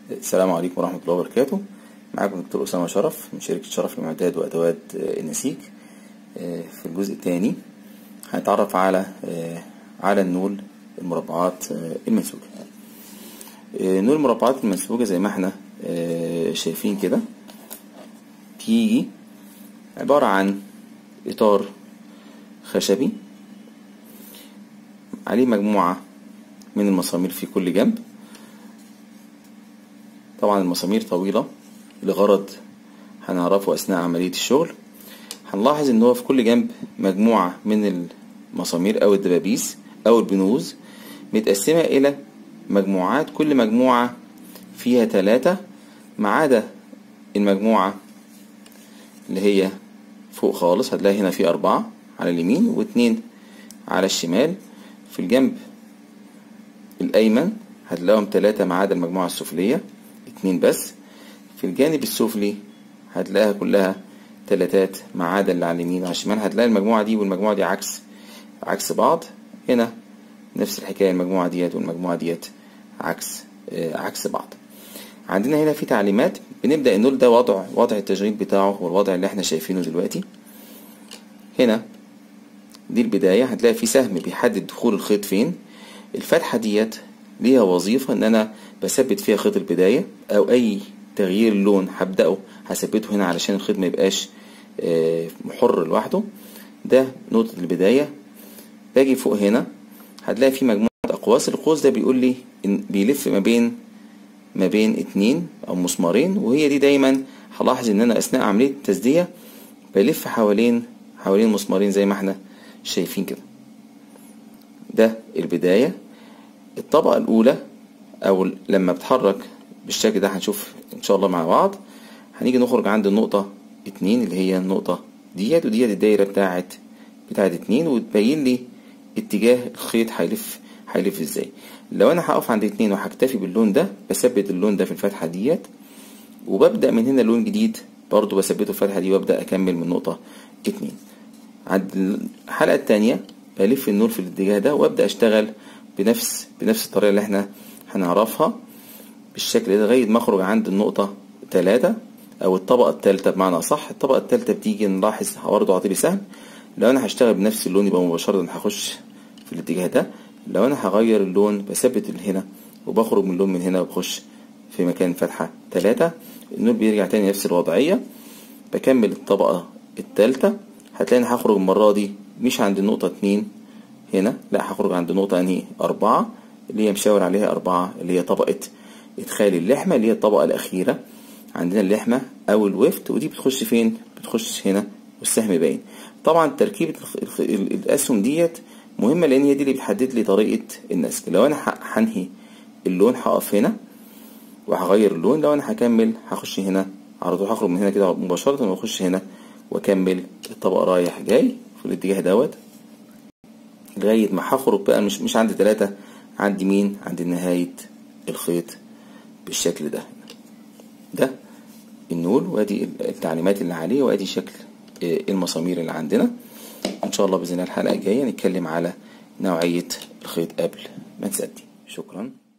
السلام عليكم ورحمة الله وبركاته معاكم دكتور أسامة شرف من شركة شرف للمعدات وأدوات النسيج في الجزء الثاني هنتعرف على على النول المربعات المنسوجة نول المربعات المنسوجة زي ما احنا شايفين كده تيجي عبارة عن إطار خشبي عليه مجموعة من المسامير في كل جنب طبعا المسامير طويلة لغرض هنعرفه أثناء عملية الشغل هنلاحظ إن هو في كل جنب مجموعة من المسامير أو الدبابيس أو البنوز متقسمة إلى مجموعات كل مجموعة فيها تلاتة ما عدا المجموعة اللي هي فوق خالص هتلاقي هنا في أربعة على اليمين واتنين على الشمال في الجنب الأيمن هتلاقيهم تلاتة ما عدا المجموعة السفلية اتنين بس في الجانب السفلي هتلاقيها كلها تلاتات ما عدا اللي على اليمين وعلى الشمال هتلاقي المجموعة دي والمجموعة دي عكس عكس بعض هنا نفس الحكاية المجموعة ديت والمجموعة ديت عكس آه عكس بعض عندنا هنا في تعليمات بنبدأ النول ده وضع وضع التشغيل بتاعه هو الوضع اللي احنا شايفينه دلوقتي هنا دي البداية هتلاقي في سهم بيحدد دخول الخيط فين الفتحة ديت ليها وظيفة ان انا بثبت فيها خيط البداية او اي تغيير لون هبدأه هثبته هنا علشان الخيط ما يبقاش محر لوحده ده نقطة البداية باجي فوق هنا هتلاقي في مجموعة اقواس القوس ده بيقول لي إن بيلف ما بين ما بين اتنين او مسمارين وهي دي دايما هلاحظ ان انا اثناء عملية التسدية بلف حوالين حوالين مسمارين زي ما احنا شايفين كده ده البداية الطبقة الأولى أو لما بتحرك بالشكل ده هنشوف إن شاء الله مع بعض هنيجي نخرج عند النقطة اتنين اللي هي النقطة ديت وديت الدايرة بتاعت بتاعت اتنين وتبين لي اتجاه الخيط هيلف هيلف ازاي لو انا هقف عند اتنين وهكتفي باللون ده بثبت اللون ده في الفتحة ديت وببدأ من هنا لون جديد برضو بثبته في الفتحة دي وابدأ أكمل من نقطة اتنين عند الحلقة التانية بلف النول في الاتجاه ده وابدأ اشتغل بنفس بنفس الطريقة اللي احنا هنعرفها بالشكل ده لغاية ما اخرج عند النقطة تلاتة او الطبقة التالتة بمعنى صح الطبقة التالتة بتيجي نلاحظ برضه عطيلي سهم لو انا هشتغل بنفس اللون يبقى مباشرة هخش في الاتجاه ده لو انا هغير اللون بثبت هنا وبخرج من اللون من هنا وبخش في مكان فتحة تلاتة النور بيرجع تاني نفس الوضعية بكمل الطبقة التالتة هتلاقي انا هخرج المرة دي مش عند النقطة اتنين هنا لا هخرج عند نقطة انهي أربعة اللي هي مشاور عليها أربعة اللي هي طبقة إدخال اللحمة اللي هي الطبقة الأخيرة عندنا اللحمة أو الوفت ودي بتخش فين؟ بتخش هنا والسهم باين طبعا تركيبة الأسهم ديت مهمة لأن هي دي اللي بتحدد لي طريقة النسج لو أنا هنهي اللون هقف هنا وهغير اللون لو أنا هكمل هخش هنا على طول هخرج من هنا كده مباشرة وأخش هنا وأكمل الطبقة رايح جاي في الاتجاه دوت لغاية ما هخرج بقى مش مش عند تلاتة عند مين عند نهاية الخيط بالشكل ده ده النول وادي التعليمات اللي عليه وادي شكل المسامير اللي عندنا ان شاء الله باذن الله الحلقه الجايه نتكلم على نوعيه الخيط قبل ما نسدي شكرا